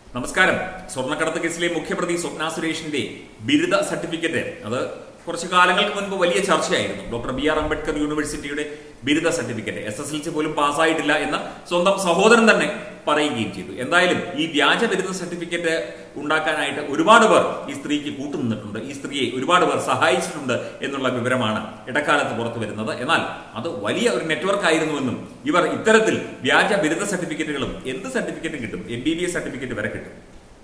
നമസ്കാരം സ്വർണ്ണക്കടത്ത് കേസിലെ മുഖ്യപ്രതി സ്വപ്ന സുരേഷിന്റെ ബിരുദ സർട്ടിഫിക്കറ്റ് അത് കുറച്ച് കാലങ്ങൾക്ക് മുൻപ് വലിയ ചർച്ചയായിരുന്നു ഡോക്ടർ ബി ആർ അംബേദ്കർ യൂണിവേഴ്സിറ്റിയുടെ ബിരുദ certificate S S L C പോലും പാസ്സായിട്ടില്ല എന്ന് സ്വന്തം സഹോദരൻ തന്നെ പറയുകയും ചെയ്തു എന്തായാലും ഈ വ്യാജ ബിരുദ സർട്ടിഫിക്കറ്റ് ഉണ്ടാക്കാനായിട്ട് ഒരുപാട് പേർ ഈ സ്ത്രീക്ക് കൂട്ടുനിന്നിട്ടുണ്ട് ഈ സ്ത്രീയെ ഒരുപാട് പേർ സഹായിച്ചിട്ടുണ്ട് എന്നുള്ള വിവരമാണ് ഇടക്കാലത്ത് പുറത്തു വരുന്നത് എന്നാൽ അത് വലിയ ഒരു നെറ്റ്വർക്ക് ആയിരുന്നുവെന്നും ഇവർ ഇത്തരത്തിൽ വ്യാജ ബിരുദ സർട്ടിഫിക്കറ്റുകളും എന്ത് സർട്ടിഫിക്കറ്റും കിട്ടും M B B S certificate വരെ കിട്ടും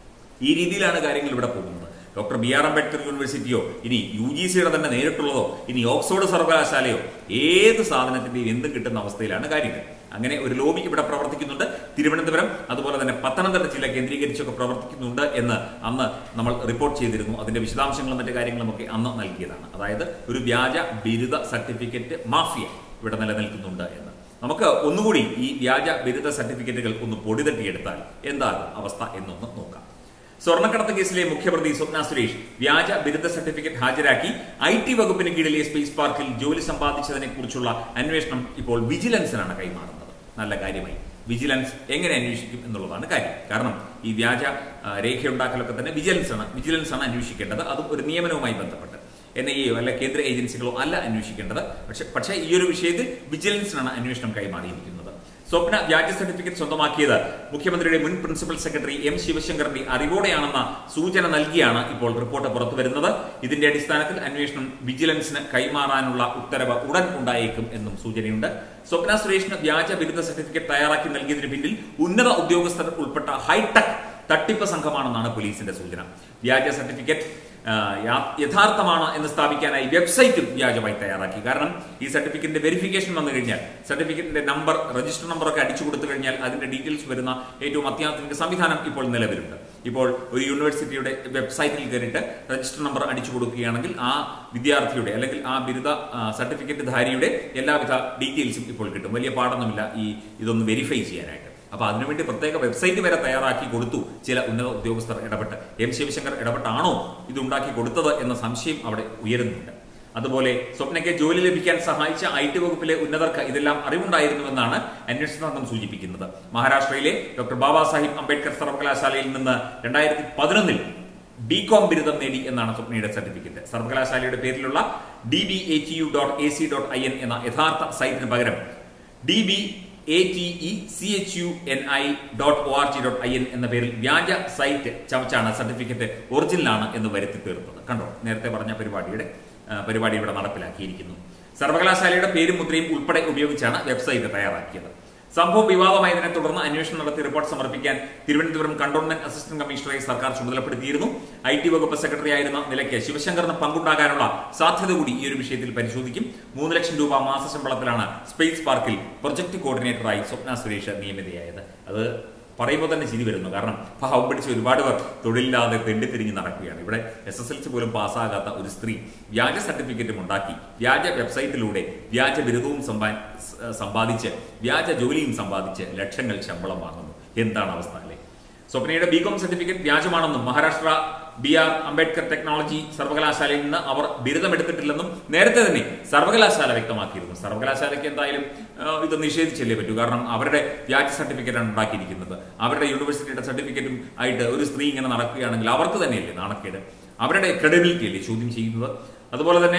ഈ രീതിയിലാണ് കാര്യങ്ങൾ ഇവിടെ പോകുന്നത് ഡോക്ടർ ബി ആർ അംബേദ്കർ യൂണിവേഴ്സിറ്റിയോ ഇനി യു ജി സിയുടെ തന്നെ നേരിട്ടുള്ളതോ ഇനി ഓക്സ്ഫോർഡ് സർവകലാശാലയോ ഏത് സാധനത്തിന്റെയും എന്തും കിട്ടുന്ന അവസ്ഥയിലാണ് കാര്യങ്ങൾ അങ്ങനെ ഒരു ലോബി ഇവിടെ പ്രവർത്തിക്കുന്നുണ്ട് തിരുവനന്തപുരം അതുപോലെ തന്നെ പത്തനംതിട്ട ജില്ല കേന്ദ്രീകരിച്ചൊക്കെ പ്രവർത്തിക്കുന്നുണ്ട് എന്ന് അന്ന് നമ്മൾ റിപ്പോർട്ട് ചെയ്തിരുന്നു അതിന്റെ വിശദാംശങ്ങളും മറ്റു കാര്യങ്ങളും ഒക്കെ അന്ന് നൽകിയതാണ് അതായത് ഒരു വ്യാജ ബിരുദ സർട്ടിഫിക്കറ്റ് മാഫിയ ഇവിടെ നിലനിൽക്കുന്നുണ്ട് എന്ന് നമുക്ക് ഒന്നുകൂടി ഈ വ്യാജ ബിരുദ സർട്ടിഫിക്കറ്റുകൾ ഒന്ന് പൊടിതട്ടിയെടുത്താൽ എന്താകും അവസ്ഥ എന്നൊന്ന് നോക്കാം സ്വർണ്ണക്കടത്ത് കേസിലെ മുഖ്യപ്രതി സ്വപ്ന സുരേഷ് വ്യാജ ബിരുദ സർട്ടിഫിക്കറ്റ് ഹാജരാക്കി ഐ ടി വകുപ്പിന് കീഴിലെ സ്പേസ് പാർക്കിൽ ജോലി സമ്പാദിച്ചതിനെ കുറിച്ചുള്ള അന്വേഷണം ഇപ്പോൾ വിജിലൻസിനാണ് കൈമാറുന്നത് നല്ല കാര്യമായി വിജിലൻസ് എങ്ങനെ അന്വേഷിക്കും എന്നുള്ളതാണ് കാര്യം കാരണം ഈ വ്യാജ ആ, രേഖയുണ്ടാക്കലൊക്കെ തന്നെ വിജിലൻസ് ആണ് വിജിലൻസ് ആണ് അന്വേഷിക്കേണ്ടത് അതും ഒരു നിയമനവുമായി ബന്ധപ്പെട്ട് എൻ ഐ എയോ അല്ല കേന്ദ്ര ഏജൻസികളോ അല്ല അന്വേഷിക്കേണ്ടത് പക്ഷെ പക്ഷേ ഈ ഒരു വിഷയത്തിൽ വിജിലൻസിനാണ് അന്വേഷണം കൈമാറിയിരിക്കുന്നത് സ്വപ്ന വ്യാജ സർട്ടിഫിക്കറ്റ് സ്വന്തമാക്കിയത് മുഖ്യമന്ത്രിയുടെ മുൻ പ്രിൻസിപ്പൽ സെക്രട്ടറി എം ശിവശങ്കറിന്റെ അറിവോടെയാണെന്ന സൂചന നൽകിയാണ് ഇപ്പോൾ റിപ്പോർട്ട് പുറത്തു വരുന്നത് ഇതിന്റെ അടിസ്ഥാനത്തിൽ അന്വേഷണം വിജിലൻസിന് കൈമാറാനുള്ള ഉത്തരവ് ഉടൻ ഉണ്ടായേക്കും എന്നും സൂചനയുണ്ട് സ്വപ്ന സുരേഷിന് വ്യാജ ബിരുദ സർട്ടിഫിക്കറ്റ് തയ്യാറാക്കി നൽകിയതിന് പിന്നിൽ ഉന്നത ഉദ്യോഗസ്ഥർ ഉൾപ്പെട്ട ഹൈടെക് തട്ടിപ്പ് സംഘമാണെന്നാണ് പോലീസിന്റെ സൂചന വ്യാജ സർട്ടിഫിക്കറ്റ് ആ, യാ- യഥാർത്ഥമാണ് എന്ന് സ്ഥാപിക്കാനായി വെബ്സൈറ്റും വ്യാജമായി തയ്യാറാക്കി കാരണം ഈ സർട്ടിഫിക്കറ്റിന്റെ വെരിഫിക്കേഷൻ വന്നു കഴിഞ്ഞാൽ സർട്ടിഫിക്കറ്റിന്റെ നമ്പർ രജിസ്റ്റർ നമ്പർ ഒക്കെ അടിച്ചു കൊടുത്തു കഴിഞ്ഞാൽ അതിന്റെ ഡീറ്റെയിൽസ് വരുന്ന ഏറ്റവും അത്യാധുനിക സംവിധാനം ഇപ്പോൾ നിലവിലുണ്ട് ഇപ്പോൾ ഒരു യൂണിവേഴ്സിറ്റിയുടെ വെബ്സൈറ്റിൽ കയറിയിട്ട് രജിസ്റ്റർ നമ്പർ അടിച്ചു കൊടുക്കുകയാണെങ്കിൽ ആ വിദ്യാർത്ഥിയുടെ അല്ലെങ്കിൽ ആ ബിരുദ ആ, സർട്ടിഫിക്കറ്റ് ധാരിയുടെ എല്ലാവിധ ഡീറ്റെയിൽസും ഇപ്പോൾ കിട്ടും വലിയ പാടൊന്നുമില്ല ഈ ഇതൊന്ന് വെരിഫൈ ചെയ്യാനായിട്ട് അപ്പൊ അതിനുവേണ്ടി പ്രത്യേക വെബ്സൈറ്റ് വരെ തയ്യാറാക്കി കൊടുത്തു ചില ഉന്നത ഉദ്യോഗസ്ഥർ ഇടപെട്ട് എം ശിവശങ്കർ ഇടപെട്ടാണോ ഇത് ഉണ്ടാക്കി കൊടുത്തത് എന്ന സംശയം അവിടെ ഉയരുന്നുണ്ട് അതുപോലെ സ്വപ്നയ്ക്ക് ജോലി ലഭിക്കാൻ സഹായിച്ച ഐ ടി വകുപ്പിലെ ഉന്നതർക്ക് ഇതെല്ലാം അറിവുണ്ടായിരുന്നുവെന്നാണ് അന്വേഷണ സംഘം സൂചിപ്പിക്കുന്നത് മഹാരാഷ്ട്രയിലെ ഡോക്ടർ ബാബാ സാഹിബ് അംബേദ്കർ സർവകലാശാലയിൽ നിന്ന് രണ്ടായിരത്തി പതിനൊന്നിൽ ബി കോം ബിരുദം നേടി എന്നാണ് സ്വപ്നയുടെ സർട്ടിഫിക്കറ്റ് സർവകലാശാലയുടെ പേരിലുള്ള D B H U dot A C dot I N എന്ന യഥാർത്ഥ സൈറ്റിന് പകരം D B A T E C H U N I dot O R G dot I N എന്ന പേരിൽ വ്യാജ സൈറ്റ് ചമച്ചാണ് സർട്ടിഫിക്കറ്റ് ഒറിജിനലാണ് എന്ന് വരുത്തി തീർത്തത് കണ്ടോ നേരത്തെ പറഞ്ഞ പരിപാടിയുടെ ആ, പരിപാടി ഇവിടെ നടപ്പിലാക്കിയിരിക്കുന്നു സർവകലാശാലയുടെ പേരും മുദ്രയും ഉൾപ്പെടെ ഉപയോഗിച്ചാണ് വെബ്സൈറ്റ് തയ്യാറാക്കിയത് സംഭവം വിവാദമായതിനെ തുടർന്ന് അന്വേഷണം നടത്തി റിപ്പോർട്ട് സമർപ്പിക്കാൻ തിരുവനന്തപുരം കണ്ടോൺമെന്റ് അസിസ്റ്റന്റ് കമ്മീഷണറെ സർക്കാർ ചുമതലപ്പെടുത്തിയിരുന്നു ഐ ടി വകുപ്പ് സെക്രട്ടറി ആയിരുന്ന നിലയ്ക്ക് ശിവശങ്കറിന് പങ്കുണ്ടാകാനുള്ള സാധ്യത കൂടി ഈ ഒരു വിഷയത്തിൽ പരിശോധിക്കും മൂന്ന് ലക്ഷം രൂപ മാസശമ്പളത്തിലാണ് സ്പേസ് പാർക്കിൽ പ്രൊജക്ട് കോർഡിനേറ്ററായി സ്വപ്ന സുരേഷ് നിയമിതയായത് അത് പറയുമ്പോൾ തന്നെ ചിരി വരുന്നു കാരണം പാവം പിടിച്ച് ഒരുപാട് പേർ തൊഴിലില്ലാതെ തെണ്ടിത്തിരിഞ്ഞ് നടക്കുകയാണ് ഇവിടെ എസ് എസ് എൽ സി പോലും പാസ്സാകാത്ത ഒരു സ്ത്രീ വ്യാജ സർട്ടിഫിക്കറ്റും ഉണ്ടാക്കി വ്യാജ വെബ്സൈറ്റിലൂടെ വ്യാജ ബിരുദവും സമ്പാ- സ- സമ്പാദിച്ച് വ്യാജ ജോലിയും സമ്പാദിച്ച് ലക്ഷങ്ങൾ ശമ്പളം വാങ്ങുന്നു എന്താണ് അവസ്ഥ അല്ലേ സ്വപ്നയുടെ ബികോം സർട്ടിഫിക്കറ്റ് വ്യാജമാണെന്നും Maharashtra B R Ambedkar technology സർവകലാശാലയിൽ നിന്ന് അവർ ബിരുദമെടുത്തിട്ടില്ലെന്നും നേരത്തെ തന്നെ സർവകലാശാല വ്യക്തമാക്കിയിരുന്നു സർവകലാശാലയ്ക്ക് എന്തായാലും ആ, ഇത് നിഷേധിച്ചല്ലേ പറ്റൂ കാരണം അവരുടെ വ്യാജ സർട്ടിഫിക്കറ്റാണ് ഉണ്ടാക്കിയിരിക്കുന്നത് അവരുടെ യൂണിവേഴ്സിറ്റിയുടെ സർട്ടിഫിക്കറ്റും ആയിട്ട് ഒരു സ്ത്രീ ഇങ്ങനെ നടക്കുകയാണെങ്കിൽ അവർക്ക് തന്നെയല്ലേ നാണക്കേട് അവരുടെ ക്രെഡിബിലിറ്റി അല്ലേ ചോദ്യം ചെയ്യുന്നത് അതുപോലെ തന്നെ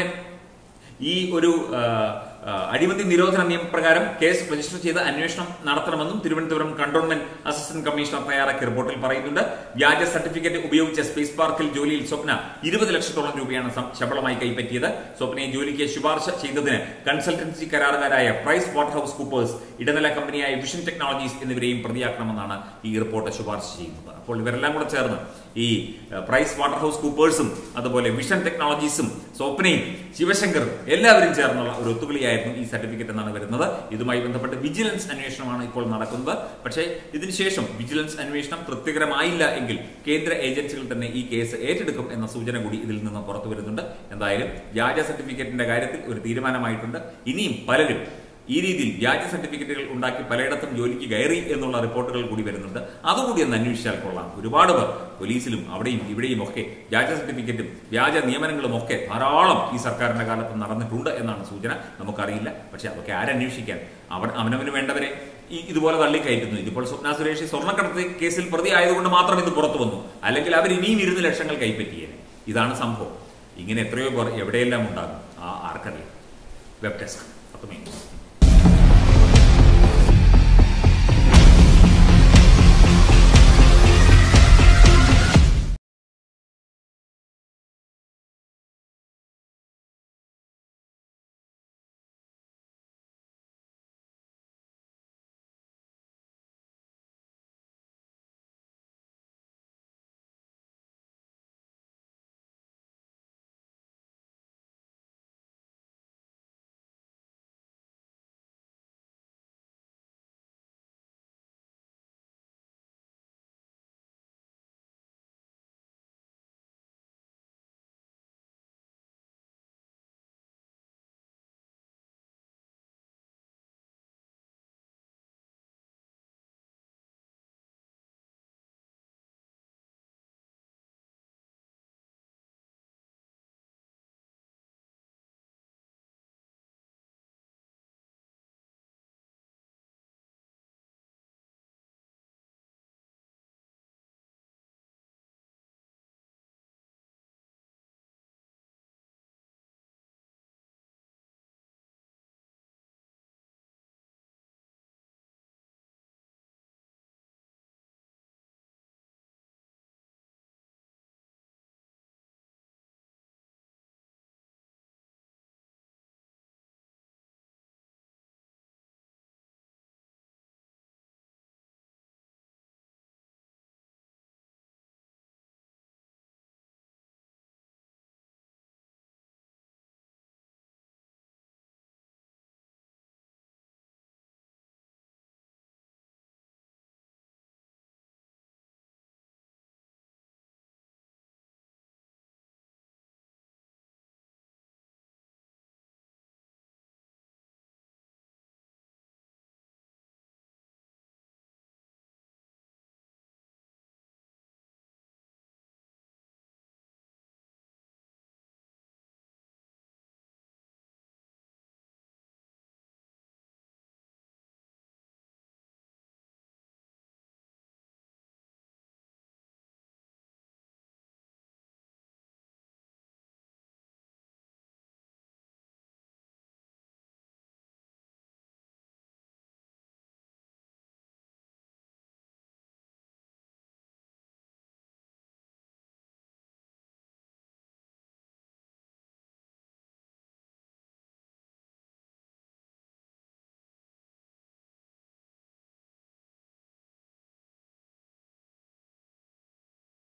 ഈ ഒരു ആ, ആ, അഴിമതി നിരോധന നിയമപ്രകാരം കേസ് രജിസ്റ്റർ ചെയ്ത് അന്വേഷണം നടത്തണമെന്നും തിരുവനന്തപുരം കണ്ടോൺമെന്റ് അസിസ്റ്റന്റ് കമ്മീഷണർ തയ്യാറാക്കിയ റിപ്പോർട്ടിൽ പറയുന്നുണ്ട് വ്യാജ സർട്ടിഫിക്കറ്റ് ഉപയോഗിച്ച സ്പേസ് പാർക്കിൽ ജോലിയിൽ സ്വപ്ന ഇരുപത് ലക്ഷത്തോളം രൂപയാണ് സം- ശമ്പളമായി കൈപ്പറ്റിയത് സ്വപ്നയെ ജോലിക്ക് ശുപാർശ ചെയ്തതിന് കൺസൾട്ടൻസി കരാറുകാരായ പ്രൈസ് വാട്ടർ ഹൌസ് കൂപ്പേഴ്സ് ഇടനില കമ്പനിയായ വിഷൻ ടെക്നോളജീസ് എന്നിവരെയും പ്രതിയാക്കണമെന്നാണ് ഈ റിപ്പോർട്ട് ശുപാർശ ചെയ്യുന്നത് അപ്പോൾ ഇവരെല്ലാം കൂടെ ചേർന്ന് ഈ ഏഹ്, പ്രൈസ് വാട്ടർ ഹൌസ് കൂപ്പേഴ്സും അതുപോലെ വിഷൻ ടെക്നോളജീസും സ്വപ്നയും ശിവശങ്കറും എല്ലാവരും ചേർന്നുള്ള ഒരു ഒത്തുകളിയായിരുന്നു ഈ സർട്ടിഫിക്കറ്റ് എന്നാണ് വരുന്നത് ഇതുമായി ബന്ധപ്പെട്ട് വിജിലൻസ് അന്വേഷണമാണ് ഇപ്പോൾ നടക്കുന്നത് പക്ഷേ ഇതിനുശേഷം വിജിലൻസ് അന്വേഷണം തൃപ്തികരമായില്ല എങ്കിൽ കേന്ദ്ര ഏജൻസികൾ തന്നെ ഈ കേസ് ഏറ്റെടുക്കും എന്ന സൂചന കൂടി ഇതിൽ നിന്ന് പുറത്തു വരുന്നുണ്ട് എന്തായാലും വ്യാജ സർട്ടിഫിക്കറ്റിന്റെ കാര്യത്തിൽ ഒരു തീരുമാനമായിട്ടുണ്ട് ഇനിയും പലരും ഈ രീതിയിൽ വ്യാജ സർട്ടിഫിക്കറ്റുകൾ ഉണ്ടാക്കി പലയിടത്തും ജോലിക്ക് കയറി എന്നുള്ള റിപ്പോർട്ടുകൾ കൂടി വരുന്നുണ്ട് അതുകൂടി ഒന്ന് അന്വേഷിച്ചാൽ കൊള്ളാം ഒരുപാട് പേർ പോലീസിലും അവിടെയും ഇവിടെയും ഒക്കെ വ്യാജ സർട്ടിഫിക്കറ്റും വ്യാജ നിയമനങ്ങളും ഒക്കെ ധാരാളം ഈ സർക്കാരിന്റെ കാലത്ത് നടന്നിട്ടുണ്ട് എന്നാണ് സൂചന നമുക്കറിയില്ല പക്ഷെ അതൊക്കെ ആരന്വേഷിക്കാൻ അവർ അവനവന് വേണ്ടവരെ ഈ ഇതുപോലെ തള്ളിക്കയറ്റുന്നു ഇതിപ്പോൾ സ്വപ്ന സുരേഷ് ഈ സ്വർണ്ണക്കടത്ത് കേസിൽ പ്രതി ആയതുകൊണ്ട് മാത്രം ഇത് പുറത്തു വന്നു അല്ലെങ്കിൽ അവർ ഇനിയും ഇരുന്ന് ലക്ഷങ്ങൾ കൈപ്പറ്റിയേനെ ഇതാണ് സംഭവം ഇങ്ങനെ എത്രയോ പേർ എവിടെയെല്ലാം ഉണ്ടാകും ആ ആർക്കറിയാം വെബ് ഡെസ്ക് പത്ത് മിനിറ്റ്